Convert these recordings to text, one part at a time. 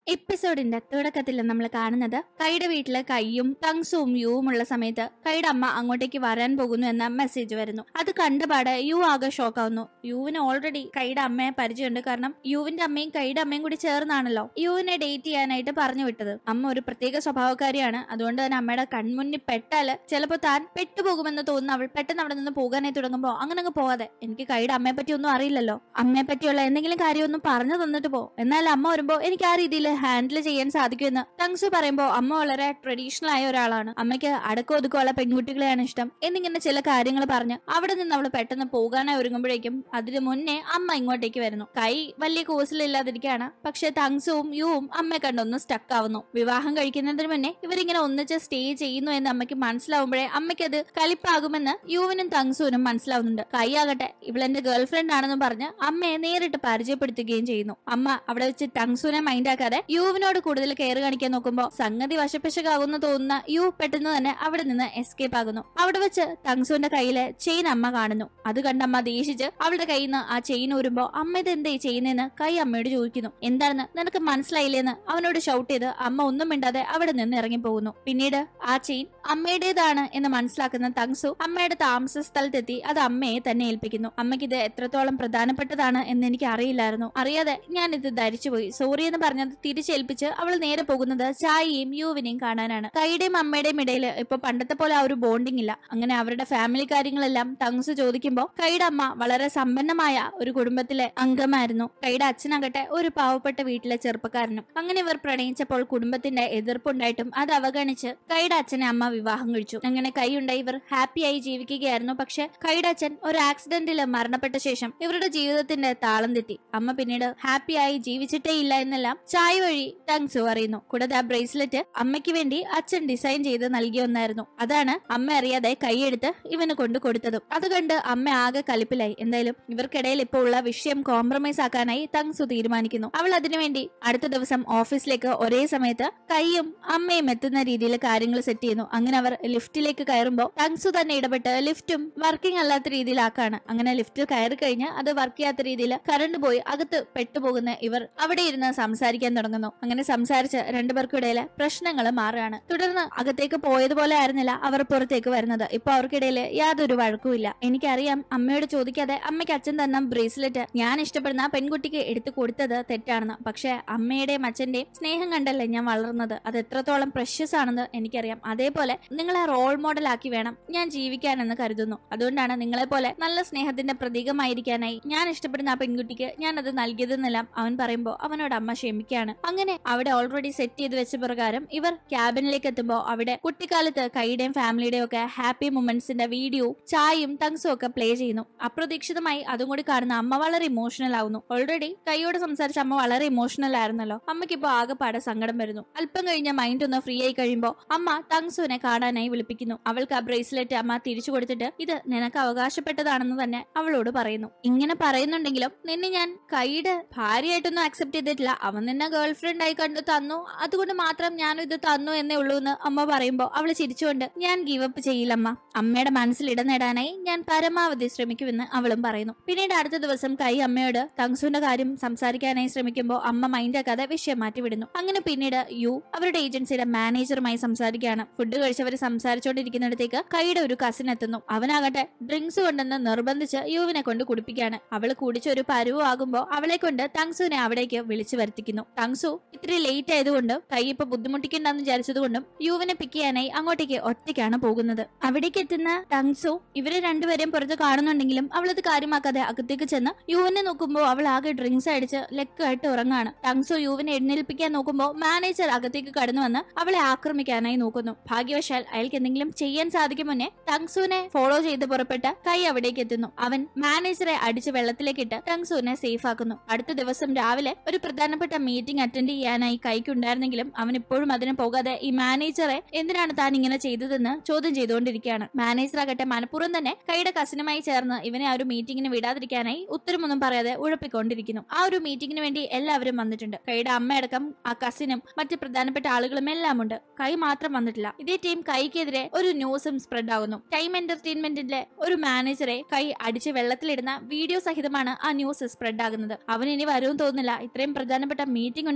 എപ്പിസോഡിന്റെ തുടക്കത്തിൽ നമ്മൾ കാണുന്നത് കൈയുടെ വീട്ടില് കൈയും തങ്സുവും യുവും ഉള്ള സമയത്ത് കൈയുടെ അമ്മ അങ്ങോട്ടേക്ക് വരാൻ പോകുന്നു എന്ന മെസ്സേജ് വരുന്നു അത് കണ്ടപാട് യു ആകെ ഷോക്കാവുന്നു യുവിന് ഓൾറെഡി കൈയുടെ അമ്മയെ പരിചയമുണ്ട് കാരണം യുവിന്റെ അമ്മയും കൈയുടെ അമ്മയും കൂടി ചേർന്നാണല്ലോ യുവിനെ ഡേറ്റ് ചെയ്യാനായിട്ട് പറഞ്ഞു വിട്ടത് അമ്മ ഒരു പ്രത്യേക സ്വഭാവക്കാരിയാണ് അതുകൊണ്ട് തന്നെ അമ്മയുടെ കൺമുന്നിൽ പെട്ടാല് ചിലപ്പോൾ താൻ പെട്ടുപോകുമെന്ന് തോന്നുന്നു അവൾ പെട്ടെന്ന് അവിടെ നിന്ന് പോകാനായി തുടങ്ങുമ്പോൾ അങ്ങനെ അങ്ങ് പോവാതെ എനിക്ക് കൈയുടെ അമ്മയെ പറ്റി ഒന്നും അറിയില്ലല്ലോ അമ്മയെ പറ്റിയുള്ള എന്തെങ്കിലും കാര്യമൊന്നും പറഞ്ഞു തന്നിട്ട് പോ എന്നാൽ അമ്മ വരുമ്പോ എനിക്ക് ആ രീതിയിൽ ഹാൻഡിൽ ചെയ്യാൻ സാധിക്കുമെന്ന് തങ്സു പറയുമ്പോ അമ്മ വളരെ ട്രഡീഷണൽ ആയ ഒരാളാണ് അമ്മയ്ക്ക് അടക്കം ഒതുക്കമുള്ള പെൺകുട്ടികളെയാണ് ഇഷ്ടം എന്നിങ്ങനെ ചില കാര്യങ്ങൾ പറഞ്ഞ് അവിടെ നിന്ന് അവൾ പെട്ടെന്ന് പോകാനായി ഒരുങ്ങുമ്പോഴേക്കും അതിനു മുന്നേ അമ്മ ഇങ്ങോട്ടേക്ക് വരുന്നു കൈ വലിയ കോഴ്സിലില്ലാതിരിക്കുകയാണ് പക്ഷെ തങ്സുവും യുവും അമ്മയെ കണ്ടൊന്ന് സ്റ്റക്ക് ആവുന്നു വിവാഹം കഴിക്കുന്നതിന് മുന്നേ ഇവരിങ്ങനെ ഒന്നിച്ച് സ്റ്റേ ചെയ്യുന്നു എന്ന് അമ്മയ്ക്ക് മനസ്സിലാവുമ്പോഴേ അമ്മയ്ക്കത് കലിപ്പാകുമെന്ന് യുവിനും തങ്സുവിനും മനസ്സിലാവുന്നുണ്ട് കൈ ആകട്ടെ ഇവളെന്റെ ഗേൾ ഫ്രണ്ട് ആണെന്ന് പറഞ്ഞ് അമ്മയെ നേരിട്ട് പരിചയപ്പെടുത്തുകയും ചെയ്യുന്നു അമ്മ അവിടെ വെച്ച് തങ്സുവിനെ മൈൻഡ് ആക്കാതെ യുവിനോട് കൂടുതൽ കെയർ കാണിക്കാൻ നോക്കുമ്പോൾ സംഗതി വശപ്പിശകാകുന്ന തോന്നുന്ന യു പെട്ടെന്ന് തന്നെ അവിടെ നിന്ന് എസ്കേപ്പ് ആകുന്നു അവിടെ വെച്ച് തങ്സുവിന്റെ കയ്യിലെ ചെയിൻ അമ്മ കാണുന്നു അത് കണ്ട് അമ്മ ദേഷിച്ച് അവളുടെ കയ്യിൽ നിന്ന് ആ ചെയിൻ ഊരുമ്പോ അമ്മ ഇത് എന്തേ ചെയ്യുന്നതെന്ന് കൈ അമ്മയോട് ചോദിക്കുന്നു എന്താണെന്ന് നിനക്ക് മനസ്സിലായില്ലേന്ന് അവനോട് ഷൗട്ട് ചെയ്ത് അമ്മ ഒന്നും മിണ്ടാതെ അവിടെ നിന്ന് ഇറങ്ങി പോകുന്നു പിന്നീട് ആ ചെയിൻ അമ്മയുടേതാണ് എന്ന് മനസ്സിലാക്കുന്ന തങ്സു അമ്മയുടെ താമസ സ്ഥലത്തെത്തി അത് അമ്മയെ തന്നെ ഏൽപ്പിക്കുന്നു അമ്മയ്ക്ക് ഇത് എത്രത്തോളം പ്രധാനപ്പെട്ടതാണ് എന്ന് എനിക്ക് അറിയില്ലായിരുന്നു അറിയാതെ ഞാൻ ഇത് ധരിച്ചുപോയി സോറി എന്ന് പറഞ്ഞത് തിരിച്ചേൽപ്പിച്ച് അവൾ നേരെ പോകുന്നത് ചായയും യുവിനെയും കാണാനാണ് കൈയുടെയും അമ്മയുടെയും ഇടയിൽ ഇപ്പൊ പണ്ടത്തെ പോലെ ആ ഒരു ബോണ്ടിങ് ഇല്ല അങ്ങനെ അവരുടെ ഫാമിലി കാര്യങ്ങളെല്ലാം തങ്സ് ചോദിക്കുമ്പോൾ കൈയുടെ അമ്മ വളരെ സമ്പന്നമായ ഒരു കുടുംബത്തിലെ അംഗമായിരുന്നു കൈയുടെ അച്ഛനാകട്ടെ ഒരു പാവപ്പെട്ട വീട്ടിലെ ചെറുപ്പക്കാരനും അങ്ങനെ ഇവർ പ്രണയിച്ചപ്പോൾ കുടുംബത്തിന്റെ എതിർപ്പുണ്ടായിട്ടും അത് അവഗണിച്ച് കൈയുടെ അച്ഛനെ അമ്മ വിവാഹം കഴിച്ചു അങ്ങനെ കൈയുണ്ടായി ഇവർ ഹാപ്പിയായി ജീവിക്കുകയായിരുന്നു പക്ഷെ കൈയുടെ അച്ഛൻ ഒരു ആക്സിഡന്റിൽ മരണപ്പെട്ട ശേഷം ഇവരുടെ ജീവിതത്തിന്റെ താളം തെറ്റി അമ്മ പിന്നീട് ഹാപ്പിയായി ജീവിച്ചിട്ടേ ഇല്ല എന്നെല്ലാം ചായ വഴി തങ്സു അറിയുന്നു കൂടാതെ ആ ബ്രേസ്ലെറ്റ് അമ്മയ്ക്ക് വേണ്ടി അച്ഛൻ ഡിസൈൻ ചെയ്ത് നൽകിയ ഒന്നായിരുന്നു അതാണ് അമ്മ അറിയാതെ കൈയെടുത്ത് ഇവന് കൊണ്ട് കൊടുത്തതും അത് കണ്ട് അമ്മ ആകെ കലിപ്പിലായി എന്തായാലും ഇവർക്കിടയിൽ ഇപ്പോൾ ഉള്ള വിഷയം കോംപ്രമൈസ് ആക്കാനായി തങ്സു തീരുമാനിക്കുന്നു അവൾ അതിനുവേണ്ടി അടുത്ത ദിവസം ഓഫീസിലേക്ക് ഒരേ സമയത്ത് കൈയും അമ്മയും എത്തുന്ന രീതിയിൽ കാര്യങ്ങൾ സെറ്റ് ചെയ്യുന്നു അങ്ങനെ അവർ ലിഫ്റ്റിലേക്ക് കയറുമ്പോൾ തങ്സു തന്നെ ഇടപെട്ട് ലിഫ്റ്റും വർക്കിംഗ് അല്ലാത്ത രീതിയിലാക്കാണ് അങ്ങനെ ലിഫ്റ്റിൽ കയറി കഴിഞ്ഞ് അത് വർക്ക് ചെയ്യാത്ത രീതിയിൽ കറണ്ട് പോയി അകത്ത് പെട്ടുപോകുന്ന ഇവർ അവിടെ ഇരുന്ന് സംസാരിക്കാൻ തുടങ്ങുന്നു അങ്ങനെ സംസാരിച്ച് രണ്ടുപേർക്കിടയിലെ പ്രശ്നങ്ങൾ മാറുകയാണ് തുടർന്ന് അകത്തേക്ക് പോയതുപോലെ ആയിരുന്നില്ല അവർ പുറത്തേക്ക് വരുന്നത് ഇപ്പൊ അവർക്കിടയിൽ യാതൊരു വഴക്കുമില്ല എനിക്കറിയാം അമ്മയോട് ചോദിക്കാതെ അമ്മയ്ക്ക് അച്ഛൻ തന്ന ബ്രേസ്ലെറ്റ് ഞാൻ ഇഷ്ടപ്പെടുന്ന ആ പെൺകുട്ടിക്ക് എടുത്തു കൊടുത്തത് തെറ്റാണെന്ന് പക്ഷെ അമ്മയുടെയും അച്ഛന്റെയും സ്നേഹം കണ്ടല്ലേ ഞാൻ വളർന്നത് അത് എത്രത്തോളം പ്രഷ്യസ് ആണെന്ന് എനിക്കറിയാം അതേപോലെ നിങ്ങളെ റോൾ മോഡൽ ആക്കി വേണം ഞാൻ ജീവിക്കാനെന്ന് കരുതുന്നു അതുകൊണ്ടാണ് നിങ്ങളെ പോലെ നല്ല സ്നേഹത്തിന്റെ പ്രതീകമായിരിക്കാനായി ഞാൻ ഇഷ്ടപ്പെടുന്ന ആ പെൺകുട്ടിക്ക് ഞാൻ അത് നൽകിയതെന്നെല്ലാം അവൻ പറയുമ്പോൾ അവനോട് അമ്മ ക്ഷമിക്കുകയാണ് അങ്ങനെ അവിടെ ഓൾറെഡി സെറ്റ് ചെയ്ത് വെച്ച പ്രകാരം ഇവർ ക്യാബിനിലേക്ക് എത്തുമ്പോൾ അവിടെ കുട്ടിക്കാലത്ത് കൈയുടെയും ഫാമിലിയുടെയും ഒക്കെ ഹാപ്പി മൊമെന്റ്സിന്റെ വീഡിയോ ചായയും തങ്സും ഒക്കെ പ്ലേ ചെയ്യുന്നു അപ്രതീക്ഷിതമായി അതും കൂടി കാണുന്ന അമ്മ വളരെ ഇമോഷണൽ ആവുന്നു ഓൾറെഡി കൈയോട് സംസാരിച്ച അമ്മ വളരെ ഇമോഷണൽ ആയിരുന്നല്ലോ അമ്മയ്ക്ക് ഇപ്പൊ ആകെപ്പാടെ സങ്കടം വരുന്നു അല്പം കഴിഞ്ഞ മൈൻഡ് ഒന്ന് ഫ്രീ ആയി കഴിയുമ്പോൾ അമ്മ തങ്സുവിനെ കാണാനായി വിളിപ്പിക്കുന്നു അവൾക്ക് ആ ബ്രേസ്ലെറ്റ് അമ്മ തിരിച്ചു കൊടുത്തിട്ട് ഇത് നിനക്ക് അവകാശപ്പെട്ടതാണെന്ന് തന്നെ അവളോട് പറയുന്നു ഇങ്ങനെ പറയുന്നുണ്ടെങ്കിലും നിന്നെ ഞാൻ കൈയുടെ ഭാര്യയായിട്ടൊന്നും അക്സെപ്റ്റ് ചെയ്തിട്ടില്ല അവൻ നിന്നെ ഗേൾ ഫ്രണ്ട് ആയി കണ്ടു തന്നു അതുകൊണ്ട് മാത്രം ഞാൻ ഇത് തന്നു എന്നേ ഉള്ളൂ എന്ന് അമ്മ പറയുമ്പോൾ അവള് ചിരിച്ചുകൊണ്ട് ഞാൻ ഗീവ് അപ്പ് ചെയ്യില്ലമ്മ അമ്മയുടെ മനസ്സിൽ ഇടം നേടാനായി ഞാൻ പരമാവധി ശ്രമിക്കുമെന്ന് അവളും പറയുന്നു പിന്നീട് അടുത്ത ദിവസം കൈ അമ്മയോട് തങ്സുവിന്റെ കാര്യം സംസാരിക്കാനായി ശ്രമിക്കുമ്പോൾ അമ്മ മൈൻഡ് ആക്കാതെ വിഷയം മാറ്റി വിടുന്നു അങ്ങനെ പിന്നീട് യു അവരുടെ ഏജൻസിയുടെ മാനേജറുമായി സംസാരിക്കുകയാണ് ഫുഡ് കഴിച്ചവർ സംസാരിച്ചുകൊണ്ടിരിക്കുന്നിടത്തേക്ക് കൈയുടെ ഒരു കസിൻ എത്തുന്നു അവനാകട്ടെ ഡ്രിങ്ക്സ് കൊണ്ടെന്ന് നിർബന്ധിച്ച് യുവിനെ കൊണ്ട് കുടിപ്പിക്കുകയാണ് അവള് കുടിച്ച ഒരു പരുവാകുമ്പോൾ അവളെ കൊണ്ട് തങ്സുവിനെ അവിടേക്ക് വിളിച്ചു വരുത്തിക്കുന്നു തങ്സു ഇത്തിരി ലേറ്റ് ആയതുകൊണ്ട് കൈ ഇപ്പൊ ബുദ്ധിമുട്ടിക്കണ്ടെന്ന് വിചാരിച്ചതുകൊണ്ടും യുവിനെ പിക്ക് ചെയ്യാനായി അങ്ങോട്ടേക്ക് ഒറ്റയ്ക്കാണ് പോകുന്നത് അവിടേക്ക് എത്തുന്ന തങ്സു ഇവരെ രണ്ടുപേരെയും പുറത്ത് കാണുന്നുണ്ടെങ്കിലും അവളത് കാര്യമാക്കാതെ അകത്തേക്ക് ചെന്ന് യുവിനെ നോക്കുമ്പോൾ അവൾ ആകെ ഡ്രിങ്ക്സ് അടിച്ച് ലെക്കായിട്ട് ഉറങ്ങാണ് തങ്സു യുവിനെ എഴുന്നേൽപ്പിക്കാൻ നോക്കുമ്പോൾ മാനേജർ അകത്തേക്ക് കടന്നു വന്ന് അവളെ ആക്രമിക്കാനായി നോക്കുന്നു ഭാഗ്യവശാൽ അയാൾക്ക് എന്തെങ്കിലും ചെയ്യാൻ സാധിക്കും മുന്നേ തങ്സുവിനെ ഫോളോ ചെയ്ത് പുറപ്പെട്ട കൈ അവിടേക്ക് എത്തുന്നു അവൻ മാനേജറെ അടിച്ച് വെള്ളത്തിലേക്കിട്ട് തങ്സുവിനെ സേഫ് ആക്കുന്നു അടുത്ത ദിവസം രാവിലെ ഒരു പ്രധാനപ്പെട്ട മീറ്റിംഗ് അറ്റൻഡ് ചെയ്യാനായി കൈക്കുണ്ടായിരുന്നെങ്കിലും അവൻ ഇപ്പോഴും അതിന് പോകാതെ ഈ മാനേജറെ എന്തിനാണ് താൻ ഇങ്ങനെ ചെയ്തതെന്ന് ചോദ്യം ചെയ്തുകൊണ്ടിരിക്കുകയാണ് മാനേജർ ആകട്ടെ മനഃപൂർവ്വം തന്നെ കൈയുടെ കസിനുമായി ചേർന്ന് ഇവനെ ആ ഒരു മീറ്റിംഗിന് വിടാതിരിക്കാനായി ഉത്തരമൊന്നും പറയാതെ ഉഴപ്പിക്കൊണ്ടിരിക്കുന്നു ആ ഒരു മീറ്റിംഗിന് വേണ്ടി എല്ലാവരും വന്നിട്ടുണ്ട് കൈയുടെ അമ്മയടക്കം ആ കസിനും മറ്റ് പ്രധാനപ്പെട്ട ആളുകളും എല്ലാം ഉണ്ട് കൈ മാത്രം വന്നിട്ടില്ല ഇതേ ടീം കൈക്കെതിരെ ഒരു ന്യൂസും സ്പ്രെഡ് ആകുന്നു ടൈം എന്റർടൈൻമെന്റിന്റെ ഒരു മാനേജറെ കൈ അടിച്ച് വെള്ളത്തിലിടുന്ന വീഡിയോ സഹിതമാണ് ആ ന്യൂസ് സ്പ്രെഡ് ആകുന്നത് അവൻ ഇനി വരും തോന്നുന്നില്ല ഇത്രയും പ്രധാനപ്പെട്ട മീറ്റിംഗ്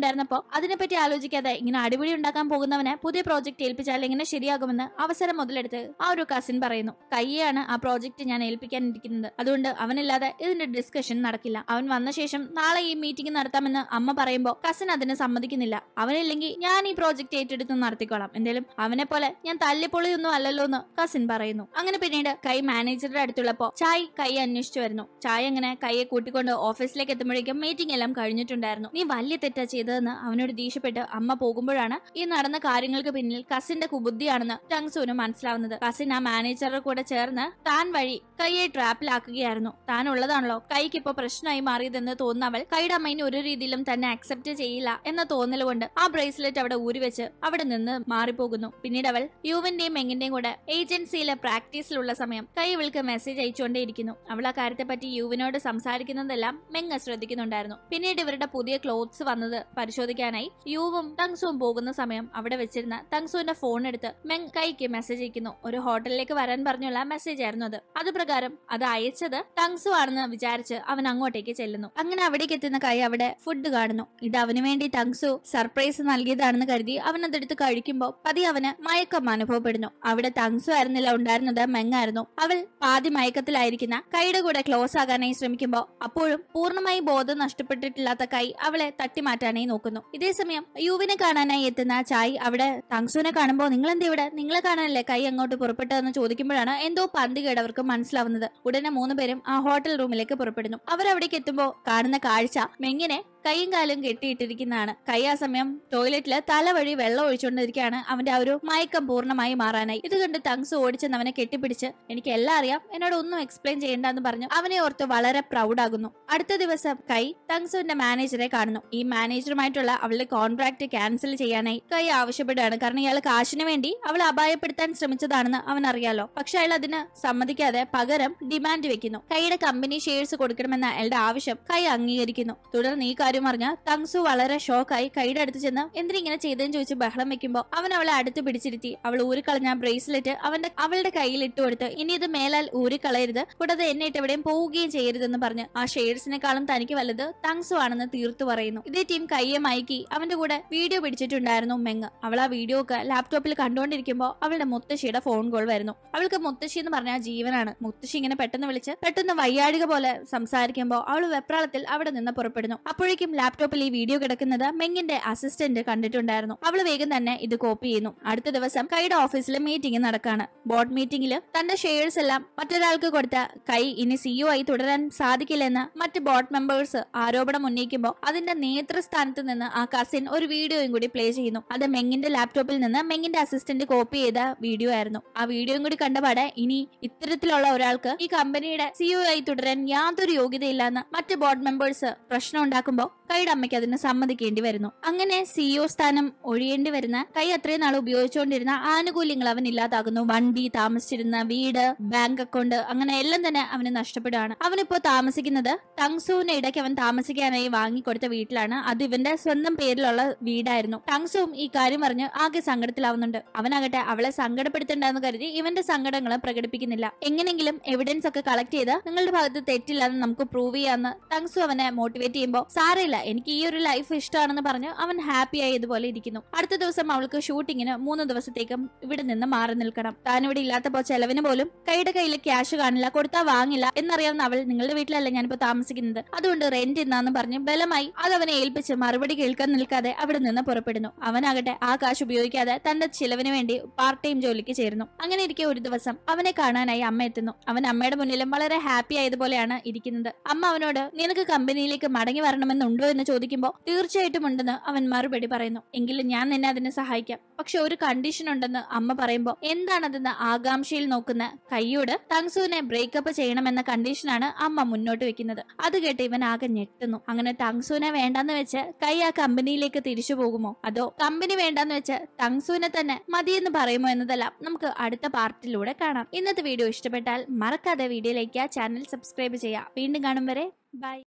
ഉണ്ടായിരുന്നപ്പോ അതിനെപ്പറ്റി ആലോചിക്കാതെ ഇങ്ങനെ അടിപിടി ഉണ്ടാക്കാൻ പോകുന്നവനെ പുതിയ പ്രോജക്റ്റ് ഏൽപ്പിച്ചാൽ എങ്ങനെ ശരിയാകുമെന്ന് അവസരം മുതലെടുത്ത് ആ ഒരു കസിൻ പറയുന്നു കയ്യാണ് ആ പ്രോജക്റ്റ് ഞാൻ ഏൽപ്പിക്കാനിരിക്കുന്നത് അതുകൊണ്ട് അവനില്ലാതെ ഇതിന്റെ ഡിസ്കഷൻ നടക്കില്ല അവൻ വന്ന ശേഷം നാളെ ഈ മീറ്റിംഗ് നടത്താമെന്ന് അമ്മ പറയുമ്പോൾ കസിൻ അതിന് സമ്മതിക്കുന്നില്ല അവനില്ലെങ്കിൽ ഞാൻ ഈ പ്രോജക്റ്റ് ഏറ്റെടുത്ത് നടത്തിക്കോളാം എന്തായാലും അവനെ പോലെ ഞാൻ തല്ലിപ്പൊളിയൊന്നും അല്ലല്ലോ എന്ന് കസിൻ പറയുന്നു അങ്ങനെ പിന്നീട് കൈ മാനേജറുടെ അടുത്തുള്ളപ്പോ ചായ് കൈ അന്വേഷിച്ചു വരുന്നു ചായ അങ്ങനെ കൈയെ കൂട്ടിക്കൊണ്ട് ഓഫീസിലേക്ക് എത്തുമ്പോഴേക്കും മീറ്റിംഗ് എല്ലാം കഴിഞ്ഞിട്ടുണ്ടായിരുന്നു നീ വലിയ തെറ്റാ ചെയ്തതെന്ന് അവനോട് ദേഷ്യപ്പെട്ട് അമ്മ പോകുമ്പോഴാണ് ഈ നടന്ന കാര്യങ്ങൾക്ക് പിന്നിൽ കസിന്റെ കുബുദ്ധിയാണെന്ന് ടങ്സൂന് മനസ്സിലാവുന്നത് കസിൻ ആ മാനേജറുടെ കൂടെ ചേർന്ന് താൻ വഴി കൈയെ ട്രാപ്പിലാക്കുകയായിരുന്നു താൻ ഉള്ളതാണല്ലോ കൈക്ക് ഇപ്പൊ പ്രശ്നമായി മാറിയതെന്ന് തോന്നുന്ന അവൾ കൈയുടെ അമ്മയിന് ഒരു രീതിയിലും തന്നെ അക്സെപ്റ്റ് ചെയ്യില്ല എന്ന തോന്നൽ കൊണ്ട് ആ ബ്രേസ്ലെറ്റ് അവിടെ ഊരിവെച്ച് അവിടെ നിന്ന് മാറിപ്പോകുന്നു പിന്നീട് അവൾ യുവിന്റെയും മെങ്ങിന്റെയും കൂടെ ഏജൻസിയിലെ പ്രാക്ടീസിലുള്ള സമയം കൈ ഇവൾക്ക് മെസ്സേജ് അയച്ചുകൊണ്ടേയിരിക്കുന്നു അവൾ ആ കാര്യത്തെ പറ്റി യുവിനോട് സംസാരിക്കുന്നതെല്ലാം മെങ് ശ്രദ്ധിക്കുന്നുണ്ടായിരുന്നു പിന്നീട് ഇവരുടെ പുതിയ ക്ലോത്ത്സ് വന്നത് പരിശോധിക്കാനായി യുവും തങ്സുവും പോകുന്ന സമയം അവിടെ വെച്ചിരുന്ന തങ്സുവിന്റെ ഫോൺ എടുത്ത് മെങ് കൈക്ക് മെസ്സേജ് അയക്കുന്നു ഒരു ഹോട്ടലിലേക്ക് വരാൻ പറഞ്ഞുള്ള മെസ്സേജ് ആയിരുന്നു അത് അത് പ്രകാരം അത് അയച്ചത് തങ്സു ആണെന്ന് വിചാരിച്ച് അവൻ അങ്ങോട്ടേക്ക് ചെല്ലുന്നു അങ്ങനെ അവിടേക്ക് എത്തുന്ന കൈ അവിടെ ഫുഡ് കാണുന്നു ഇത് അവന് വേണ്ടി തങ്സു സർപ്രൈസ് നൽകിയതാണെന്ന് കരുതി അവൻ അതെടുത്ത് കഴിക്കുമ്പോൾ പതി അവന് മയക്കം അനുഭവപ്പെടുന്നു അവിടെ തങ്സു ആയിരുന്നില്ല ഉണ്ടായിരുന്നത് മെങ്ങായിരുന്നു അവൾ പാതി മയക്കത്തിലായിരിക്കുന്ന കൈയുടെ കൂടെ ക്ലോസ് ആകാനായി ശ്രമിക്കുമ്പോൾ അപ്പോഴും പൂർണ്ണമായി ബോധം നഷ്ടപ്പെട്ടിട്ടില്ലാത്ത കൈ അവളെ തട്ടിമാറ്റാനായി നോക്കുന്നു ഇതേസമയം യുവിനെ കാണാനായി എത്തുന്ന ചായ് അവിടെ തങ്സുവിനെ കാണുമ്പോൾ നിങ്ങൾ എന്താ ഇവിടെ നിങ്ങളെ കാണാനല്ലേ കൈ അങ്ങോട്ട് പുറപ്പെട്ടതെന്ന് ചോദിക്കുമ്പോഴാണ് എന്തോ പന്തി കേടവർക്ക് മനസ്സിലാവുന്നത് ഉടനെ മൂന്നുപേരും ആ ഹോട്ടൽ റൂമിലേക്ക് പുറപ്പെടുന്നു അവരവിടേക്ക് എത്തുമ്പോൾ കാണുന്ന കാഴ്ച മെങ്ങിനെ കൈയും കാലും കെട്ടിയിട്ടിരിക്കുന്നതാണ് കൈ ആ സമയം ടോയ്ലറ്റില് തലവഴി വെള്ളം ഒഴിച്ചുകൊണ്ടിരിക്കുകയാണ് അവന്റെ ആ ഒരു മയക്കം പൂർണ്ണമായി മാറാനായി ഇത് കണ്ട് തങ്സ് ഓടിച്ചെന്ന് അവനെ കെട്ടിപ്പിടിച്ച് എനിക്ക് എല്ലാം അറിയാം എന്നോട് ഒന്നും എക്സ്പ്ലെയിൻ ചെയ്യേണ്ടെന്ന് പറഞ്ഞു അവനെ ഓർത്ത് വളരെ പ്രൗഡ് ആകുന്നു അടുത്ത ദിവസം കൈ തങ്സുവിന്റെ മാനേജറെ കാണുന്നു ഈ മാനേജറുമായിട്ടുള്ള അവളുടെ കോൺട്രാക്ട് ക്യാൻസൽ ചെയ്യാനായി കൈ ആവശ്യപ്പെടുകയാണ് കാരണം ഇയാൾ കാശിന് വേണ്ടി അവളെ അപായപ്പെടുത്താൻ ശ്രമിച്ചതാണെന്ന് അവൻ അറിയാലോ പക്ഷെ അയാൾ അതിന് സമ്മതിക്കാതെ പകരം ഡിമാൻഡ് വെക്കുന്നു കൈയുടെ കമ്പനി ഷെയർസ് കൊടുക്കണമെന്ന അയാളുടെ ആവശ്യം കൈ അംഗീകരിക്കുന്നു തുടർന്ന് ഈ കാര്യം അറിഞ്ഞ തങ്സു വളരെ ഷോക്കായി കൈയുടെ അടുത്ത് ചെന്ന് എന്തിനിങ്ങനെ ചെയ്തതെന്ന് ചോദിച്ച് ബഹളം വെക്കുമ്പോൾ അവൻ അവളെ അടുത്ത് പിടിച്ചിരുത്തി അവൾ ഊരിക്കളഞ്ഞ ബ്രേസ്ലെറ്റ് അവന്റെ അവളുടെ കയ്യിൽ ഇട്ട് കൊടുത്ത് ഇനി ഇത് മേലാൽ ഊരിക്കളയരുത് കൂടാതെ എന്നെ ഇട്ട് എവിടെയും പോവുകയും ചെയ്യരുതെന്ന് പറഞ്ഞ് ആ ഷെയ്ഡ്സിനെക്കാളും തനിക്ക് വലുത് തങ്സു ആണെന്ന് തീർത്തു പറയുന്നു ഇതേ ടീം കയ്യെ മയക്കി അവന്റെ കൂടെ വീഡിയോ പിടിച്ചിട്ടുണ്ടായിരുന്നു മെങ് അവൾ ആ വീഡിയോ ഒക്കെ ലാപ്ടോപ്പിൽ കണ്ടുകൊണ്ടിരിക്കുമ്പോൾ അവളുടെ മുത്തശ്ശിയുടെ ഫോൺ കോൾ വരുന്നു അവൾക്ക് മുത്തശ്ശി എന്ന് പറഞ്ഞാൽ ജീവനാണ് മുത്തശ്ശി ഇങ്ങനെ പെട്ടെന്ന് വിളിച്ച് പെട്ടെന്ന് വയ്യാഴിക പോലെ സംസാരിക്കുമ്പോൾ അവൾ വെപ്രാളത്തിൽ അവിടെ നിന്ന് പുറപ്പെടുന്നു അപ്പോഴേക്കും ലാപ്ടോപ്പിൽ ഈ വീഡിയോ കിടക്കുന്നത് മെങ്ങിന്റെ അസിസ്റ്റന്റ് കണ്ടിട്ടുണ്ടായിരുന്നു അവൾ വേഗം തന്നെ ഇത് കോപ്പി ചെയ്യുന്നു അടുത്ത ദിവസം കൈയുടെ ഓഫീസിൽ മീറ്റിംഗ് നടക്കാണ് ബോർഡ് മീറ്റിംഗിൽ തന്റെ ഷെയർസ് എല്ലാം മറ്റൊരാൾക്ക് കൊടുത്ത കൈ ഇനി സിഇഒ ആയി തുടരാൻ സാധിക്കില്ലെന്ന് മറ്റ് ബോർഡ് മെമ്പേഴ്സ് ആരോപണം ഉന്നയിക്കുമ്പോൾ അതിന്റെ നേതൃസ്ഥാനത്ത് നിന്ന് ആ കസിൻ ഒരു വീഡിയോയും കൂടി പ്ലേ ചെയ്യുന്നു അത് മെങ്ങിന്റെ ലാപ്ടോപ്പിൽ നിന്ന് മെങ്ങിന്റെ അസിസ്റ്റന്റ് കോപ്പി ചെയ്ത വീഡിയോ ആയിരുന്നു ആ വീഡിയോയും കൂടി കണ്ടപാടെ ഇനി ഇത്തരത്തിലുള്ള ഒരാൾക്ക് ഈ കമ്പനിയുടെ സിഇഒ ആയി തുടരാൻ യാതൊരു യോഗ്യതയില്ലെന്ന് മറ്റ് ബോർഡ് മെമ്പേഴ്സ് പ്രശ്നം ഉണ്ടാക്കുമ്പോൾ കൈയുടെ അമ്മയ്ക്ക് അതിന് സമ്മതിക്കേണ്ടി വരുന്നു അങ്ങനെ സിഇഒ സ്ഥാനം ഒഴിയേണ്ടി വരുന്ന കൈ അത്രയും നാൾ ഉപയോഗിച്ചുകൊണ്ടിരുന്ന ആനുകൂല്യങ്ങൾ അവൻ ഇല്ലാതാകുന്നു വണ്ടി താമസിച്ചിരുന്ന വീട് ബാങ്ക് അക്കൗണ്ട് അങ്ങനെ എല്ലാം തന്നെ അവന് നഷ്ടപ്പെടുകയാണ് അവനിപ്പോ താമസിക്കുന്നത് ടങ്സുവിന്റെ ഇടയ്ക്ക് അവൻ താമസിക്കാനായി വാങ്ങിക്കൊടുത്ത വീട്ടിലാണ് അത് ഇവന്റെ സ്വന്തം പേരിലുള്ള വീടായിരുന്നു ടങ്സുവും ഈ കാര്യം പറഞ്ഞ് ആകെ സങ്കടത്തിലാവുന്നുണ്ട് അവനാകട്ടെ അവളെ സങ്കടപ്പെടുത്തണ്ടെന്ന് കരുതി ഇവന്റെ സങ്കടങ്ങൾ പ്രകടിപ്പിക്കുന്നില്ല എങ്ങനെങ്കിലും എവിഡൻസ് ഒക്കെ കളക്ട് ചെയ്ത് നിങ്ങളുടെ ഭാഗത്ത് തെറ്റില്ലെന്ന് നമുക്ക് പ്രൂവ് ചെയ്യാന്ന് ടങ്സു അവനെ മോട്ടിവേറ്റ് ചെയ്യുമ്പോൾ സാരമില്ല എനിക്ക് ഈ ഒരു ലൈഫ് ഇഷ്ടമാണെന്ന് പറഞ്ഞ് അവൻ ഹാപ്പി ആയി ഇതുപോലെ ഇരിക്കുന്നു അടുത്ത ദിവസം അവൾക്ക് ഷൂട്ടിങ്ങിന് മൂന്ന് ദിവസത്തേക്കും ഇവിടെ നിന്ന് മാറി നിൽക്കണം താൻ ഇവിടെ ഇല്ലാത്തപ്പോ ചെലവിന് പോലും കൈയുടെ കയ്യിൽ ക്യാഷ് കാണില്ല കൊടുത്താൽ വാങ്ങില്ല എന്നറിയാവുന്ന അവൾ നിങ്ങളുടെ വീട്ടിലല്ല ഞാനിപ്പോ താമസിക്കുന്നത് അതുകൊണ്ട് റെന്റ് ഇന്നാന്ന് പറഞ്ഞ് ബലമായി അത് അവനെ ഏൽപ്പിച്ച് മറുപടി കേൾക്കാൻ നിൽക്കാതെ അവിടെ നിന്ന് പുറപ്പെടുന്നു അവനാകട്ടെ ആ കാശ് ഉപയോഗിക്കാതെ തന്റെ ചിലവിന് വേണ്ടി പാർട്ട് ടൈം ജോലിക്ക് ചേരുന്നു അങ്ങനെ ഇരിക്കെ ഒരു ദിവസം അവനെ കാണാനായി അമ്മ എത്തുന്നു അവൻ അമ്മയുടെ മുന്നിലും വളരെ ഹാപ്പി ആയതുപോലെയാണ് ഇരിക്കുന്നത് അമ്മ അവനോട് നിനക്ക് കമ്പനിയിലേക്ക് മടങ്ങി വരണമെന്നുണ്ടോ എന്ന് ചോദിക്കുമ്പോൾ തീർച്ചയായിട്ടും ഉണ്ടെന്ന് അവൻ മറുപടി പറയുന്നു എങ്കിലും ഞാൻ നിന്നെ അതിന് സഹായിക്കാം പക്ഷെ ഒരു കണ്ടീഷൻ ഉണ്ടെന്ന് അമ്മ പറയുമ്പോൾ എന്താണതെന്ന് ആകാംക്ഷയിൽ നോക്കുന്ന കയ്യോട് തങ്സുവിനെ ബ്രേക്കപ്പ് ചെയ്യണമെന്ന കണ്ടീഷനാണ് അമ്മ മുന്നോട്ട് വെക്കുന്നത് അത് കേട്ട് ഇവൻ ആകെ ഞെട്ടുന്നു അങ്ങനെ തങ്സുവിനെ വേണ്ടെന്ന് വെച്ച് കൈ ആ കമ്പനിയിലേക്ക് തിരിച്ചു പോകുമോ അതോ കമ്പനി വേണ്ടെന്ന് വെച്ച് തങ്സുവിനെ തന്നെ മതിയെന്ന് പറയുമോ എന്നതെല്ലാം നമുക്ക് അടുത്ത പാർട്ടിലൂടെ കാണാം ഇന്നത്തെ വീഡിയോ ഇഷ്ടപ്പെട്ടാൽ മറക്കാതെ വീഡിയോയിലേക്ക് ചാനൽ സബ്സ്ക്രൈബ് ചെയ്യുക വീണ്ടും കാണും വരെ ബൈ